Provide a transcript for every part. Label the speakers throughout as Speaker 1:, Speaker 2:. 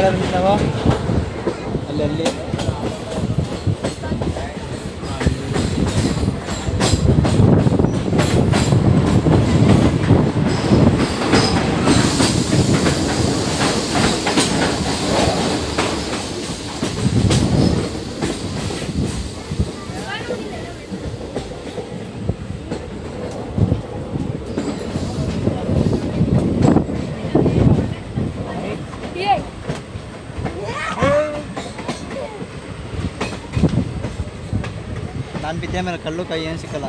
Speaker 1: ಕಡೆ ನಾವು ಅಲ್ಲಿ ಅಲ್ಲಿ ನಾನು ಬಿದ್ದೆ ಮೇಲೆ ಕಲ್ಲು ಕೈ ಏನು ಸಿಕ್ಕಲ್ಲ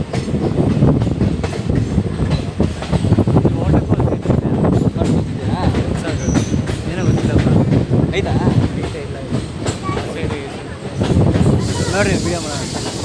Speaker 1: ಕಲ್ಲು ಗೊತ್ತಿದ್ಯಾ ಏನೋ ಗೊತ್ತಿಲ್ಲಪ್ಪ ಐತಾ ನೋಡ್ರಿ ವಿಡಿಯೋ ಮಾಡೋಣ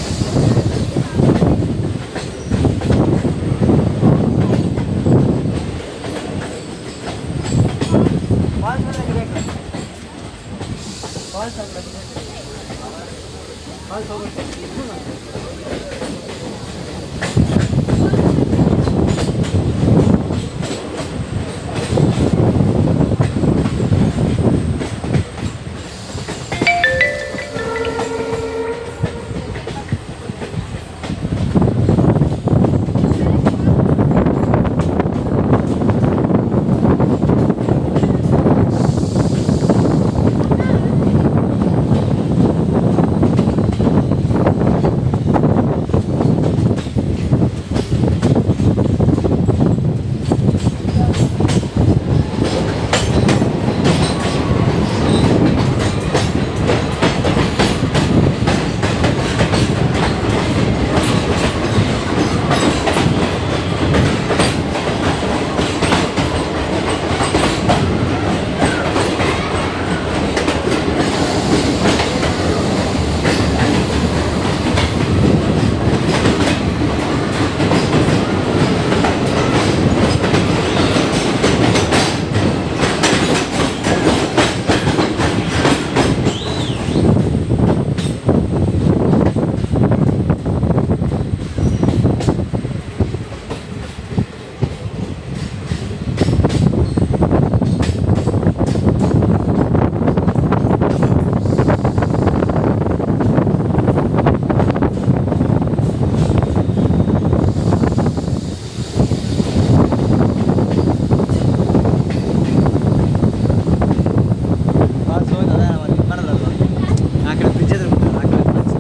Speaker 1: ಫಾಲ್ಸ್ ಹೋಗಿ ಅದೇ ನಾವು ಇದು ಮಾಡೋದಲ್ವ ಆ ಕಡೆ ಬ್ರಿಡ್ಜ್ ಹತ್ರ ಬಿಟ್ಟು ಆ ಕಡೆ ಫಾಲ್ಸ್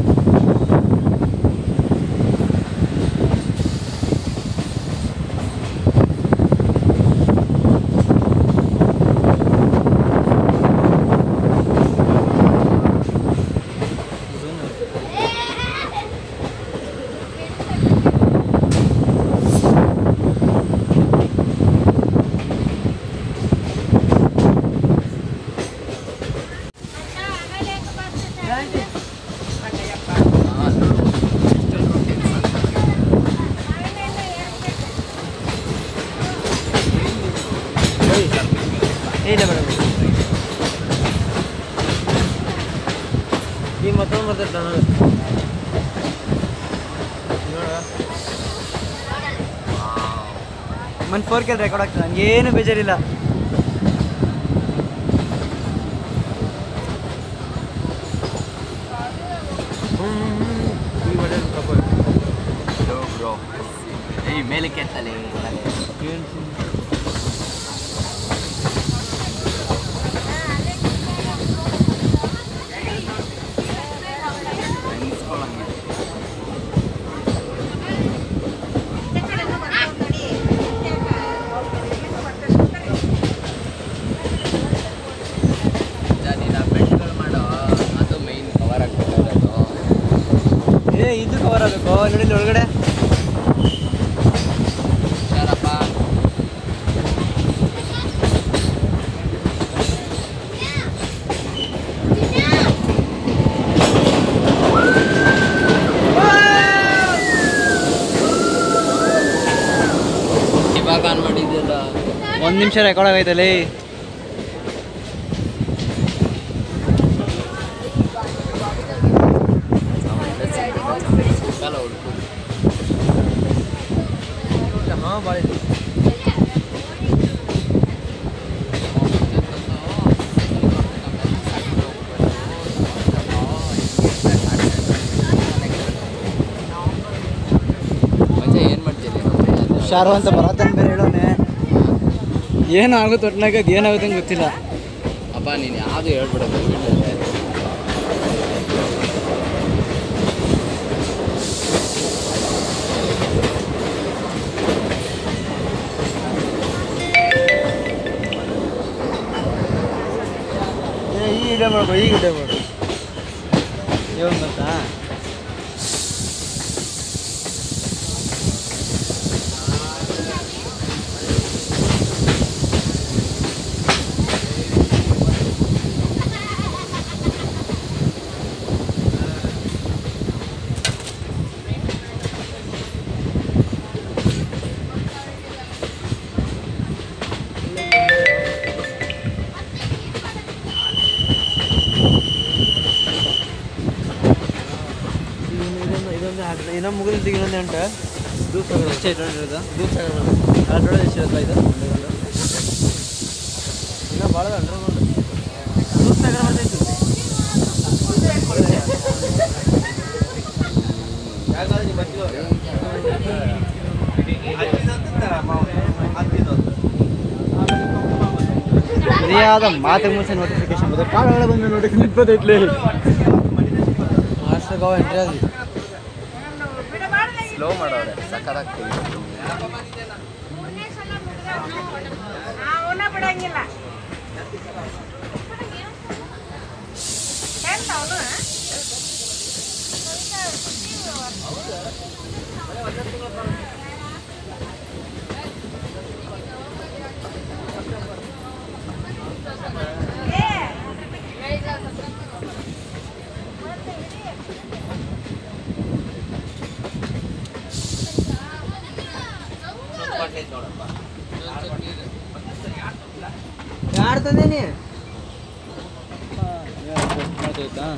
Speaker 1: ಇಲ್ಲ ಮೇಡಮ್
Speaker 2: ಈ ಮತ್ತೊಂದು ಬರ್ತೈತೆ
Speaker 1: ಮನ್ ಫೋರ್ ಕೆಲ್ ರೆಕಾರ್ಡ್ ಆಗ್ತದೆ ನನಗೇನು ಬೇಜಾರಿಲ್ಲ
Speaker 3: ಬ್ರೋ ಏಯ್ ಮೇಲೆ ಕೆತ್ತಲೆ ಮಾಡೋ ಅದು ಮೈನ್ ಕವರ್ ಆಗ್ಬೇಕಾಗೋದು
Speaker 1: ಏ ಇದು ಕವರ್ ಆಗಬೇಕು ನೋಡಿಲ್ಲ ಒಳಗಡೆ
Speaker 3: ಹುಷಾರಪ್ಪ ಇವಾಗ ಆನ್ ಮಾಡಿದ್ಯಲ್ಲ
Speaker 1: ಒಂದು ನಿಮಿಷ ರೆಕಾರ್ಡ್ ಆಗೈತಲ್ಲಿ
Speaker 3: ಕಾಲ ಹುಡ್ಕು
Speaker 2: ಹಾಂ ಭಾಳ
Speaker 1: ಹುಷಾರು ಅಂತ ಬರತ್ತಂತ ಬೇರೆ ಹೇಳೋನೆ ಏನು ಆಗುತ್ತೆ ಒಟ್ಟಿನಾಗ ಅದು ಏನಾಗುತ್ತೆ ಅಂತ ಗೊತ್ತಿಲ್ಲ
Speaker 3: ಅಪ್ಪ ನೀನು ಯಾವುದು ಹೇಳ್ಬಿಡೋದು
Speaker 1: ಏ, ಈ ಇಡೆ ಮಾಡ್ಕೊ ಈಗ ಇಡೆ ಮಾಡು ಏನು ಗೊತ್ತಾ ಇದೊಂದು ಇದೊಂದು ಹಾಕ್ದೆ ಇನ್ನೊಂದು ಮುಗಿದ ಇನ್ನೊಂದು ಉಂಟು ದೂರ ಎಷ್ಟೇ ಇರೋದು ದೂರ ಅದ್ರೊಳಗೆ ಎಷ್ಟು ಇರುತ್ತೆ ಇದು underground? ಇನ್ನೂ ಭಾಳ ಅಂಡರ್ಗ್ರೌಂಡ್ ದೂರ ಸಾಗರ ಬರ್ತೈತಿ ಸರಿಯಾದ ಮಾತಿಗೆ ಮುಂಚೆ ನೋಟಿಫಿಕೇಶನ್ ಬರುತ್ತೆ ಕಾಳುಗಳ ಬಂದು ನೋಟಿಫಿಕೇಶನ್ ಇಪ್ಪತ್ತೈತ್ಲಿ ಮಾಸ್ಟರ್ ಗಾವ ಎಂಟ್ರಿ ಆದಿ
Speaker 3: ಸ್ಲೋ ಮಾಡೋರೆ ಸಕ್ಕದಾಗ್ತೀವಿ
Speaker 2: ಅವನ ಬಿಡಂಗಿಲ್ಲ ಎಂತ ಅವನು
Speaker 1: ಯಾರು ತಂದೇನಿ ಮಾಡ್ತಾಯ್ತಾ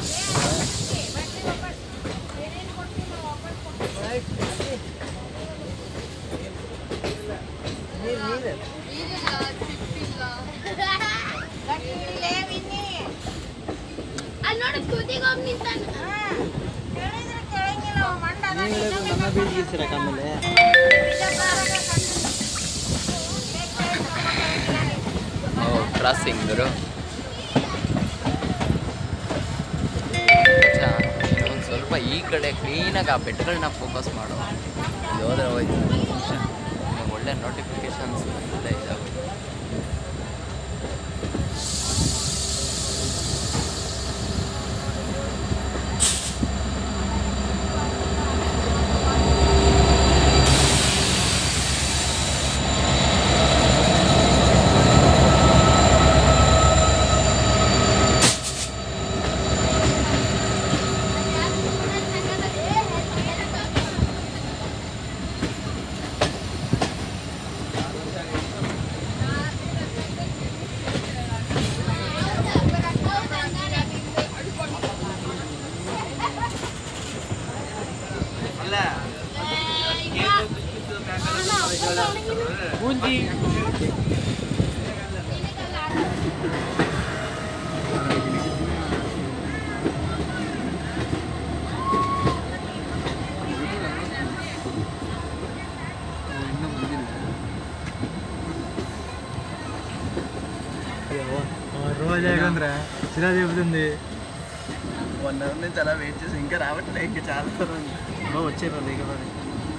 Speaker 4: ಅಲ್ಲಿ ನೋಡಿ ತುದಿಗೆ ಹೋಗಿ ನಿಂತಾನ
Speaker 2: ಕೇಳಿದ್ರೆ ಕೇಳಂಗಿಲ್ಲ ಅವ ಮಂಡ ಅದ.
Speaker 1: ನೀವು ಹೇಳೋದು ನನ್ನ ಬೀಳಿಗೆ ಇರ್ಸಿರಕ್ಕ ಆಮೇಲೆ
Speaker 3: ಓ ಕ್ರಾಸಿಂಗ್ ಗುರು ಒಂದು ಸ್ವಲ್ಪ ಈ ಕಡೆ ಕ್ಲೀನಾಗಿ ಆ ಬೆಟ್ಗಳನ್ನ ಫೋಕಸ್ ಮಾಡು ಇಲ್ಲಿ ಹೋದ್ರೆ ಹೋಯ್ತು ನಿಮ್ಗೆ ಒಳ್ಳೆ ನೋಟಿಫಿಕೇಶನ್ಸ್ ಬರ್ತಾ ಇದ್ದಾವೆ
Speaker 1: రోజు ఏకంద్రా చిరా చెబుతుంది
Speaker 3: వన్ అవర్ నుంచి అలా వెయిట్ చేసి ఇంకా రావట్లే ఇంకా చాలా దూరం ఉంది.
Speaker 1: వచ్చే పది ఇక పది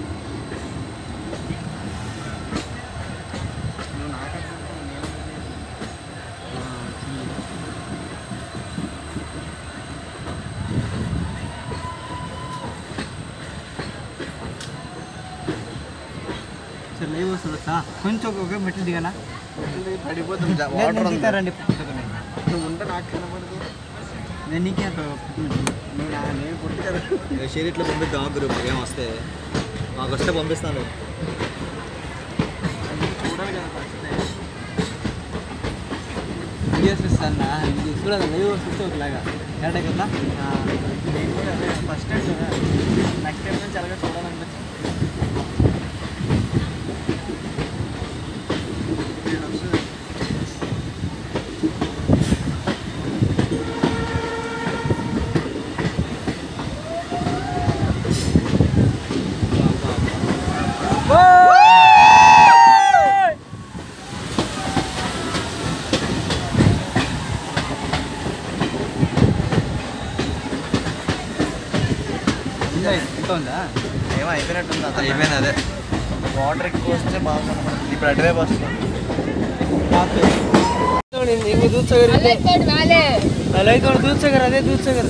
Speaker 3: నువ్వు నాకు అర్థం నేను
Speaker 1: సరే లేవు వస్తుందా కొంచెం ఒక మెట్లు దిగనా
Speaker 3: పడిపోతుంది
Speaker 1: నేను-
Speaker 3: వాటర్
Speaker 1: నేను
Speaker 3: ఉంది
Speaker 1: దిగుతారండి పుట్టుకొని
Speaker 3: నువ్వు ఉంటే నాకు కనబడదు
Speaker 1: నేను నీకే
Speaker 3: నువ్వు నా నేను పుట్టి కదా
Speaker 5: షేర్ ఇట్లా పంపిద్దాం గ్రూప్ ఏం వస్తే మాకు వస్తే పంపిస్తాను
Speaker 3: చూడాలి కదా ఫస్ట్
Speaker 1: వీడియోస్ ఇస్తాను ఇది చూడదు లైవ్ వస్తే ఒకలాగా కరెక్టే కదా
Speaker 3: నేను కూడా అదే ఫస్ట్ టైం కదా నెక్స్ట్ టైం నుంచి అలాగే చూడాలనిపించింది నేను వస్తుంది.
Speaker 1: ఓ ఉందా
Speaker 5: ఏమో అయిపోయినట్టుంది
Speaker 1: అయిపోయింది అదే
Speaker 5: వాటర్ ఎక్కువ వస్తే బాగుంటుంది ఇప్పుడు అటువైపు వస్తుంది
Speaker 1: ನೋಡಿ ಹಿಂಗೆ ದೂದ್ ಸಾಗರ್ ಇದೆ ಅಲ್ಲಿ ಐತೆ ನೋಡಿ ದೂದ್ ಸಾಗರ್ ಅದೇ ದೂದ್ ಸಾಗರ್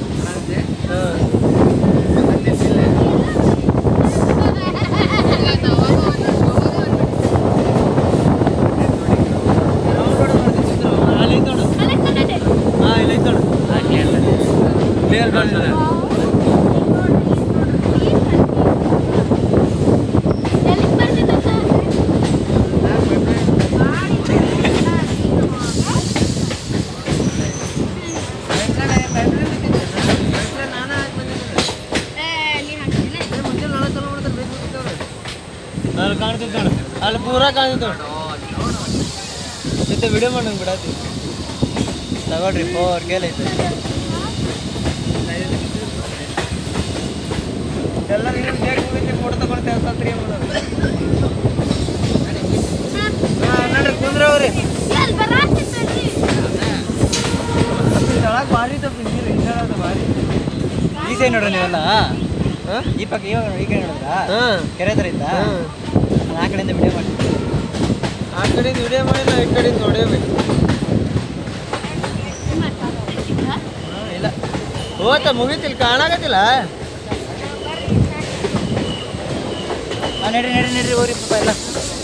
Speaker 1: ಅಲ್ಲಿ ಐತೆ ನೋಡು ಹಾಂ ಇಲ್ಲಿ ಐತೆ ನೋಡು ಕ್ಲಿಯರ್ ಕಾಣ್ತದೆ ಅಲ್ಲಿ ಕಾಣ್ತೈತೆ ನೋಡು ಅಲ್ಲಿ ಪೂರಾ ಕಾಣ್ತೈತೆ ನೋಡು ಜೊತೆ ವಿಡಿಯೋ ಮಾಡಂಗೆ ಬಿಡತ್ತಿ ತಗೊಳ್ರಿ ಫೋರ್ ಕೇಲ್ ಐತೆ ಎಲ್ಲ ನೀವು ಬೇಗ ಫೋಟೋ ತಗೊಂಡು ತೆಗ್ಸತ್ರಿ ಮಾಡೋದು ಹಾಂ ನೋಡ್ರಿ ಕುಂದ್ರವ್ರಿ ಒಳಗೆ ಭಾರಿ ತಪ್ಪು ನೀರು ಹಿಂದೆ ಭಾರಿ
Speaker 5: ಈ ಸೈಡ್ ನೋಡ್ರಿ ನೀವೆಲ್ಲ
Speaker 1: ಹಾಂ
Speaker 5: ಈ ಪಕ್ಕ ಇವಾಗ ನೋಡಿ, ಈ ಕಡೆ ನೋಡಿದ್ರ
Speaker 1: ಹಾಂ
Speaker 5: ಕೆರೆ ಥರ ಇತ್ತಾ
Speaker 1: ಹಾಂ
Speaker 5: ನಾನು ಆ ಕಡೆಯಿಂದ ವಿಡಿಯೋ ಮಾಡ್ತೀನಿ
Speaker 1: ಆ ಕಡೆಯಿಂದ ವಿಡಿಯೋ ಮಾಡಿ ನಾವು ಈ ಕಡೆಯಿಂದ ನೋಡೇಬೇಕು ಹಾಂ ಇಲ್ಲ ಹೋತ ಮುಗೀತಿಲ್ಲ ಕಾಣಾಕತ್ತಿಲ್ಲ
Speaker 5: ಹಾಂ ನಡ್ರಿ ನಡ್ರಿ ನಡ್ರಿ ಹೋಗ್ರಿ ಪಾಪ ಎಲ್ಲ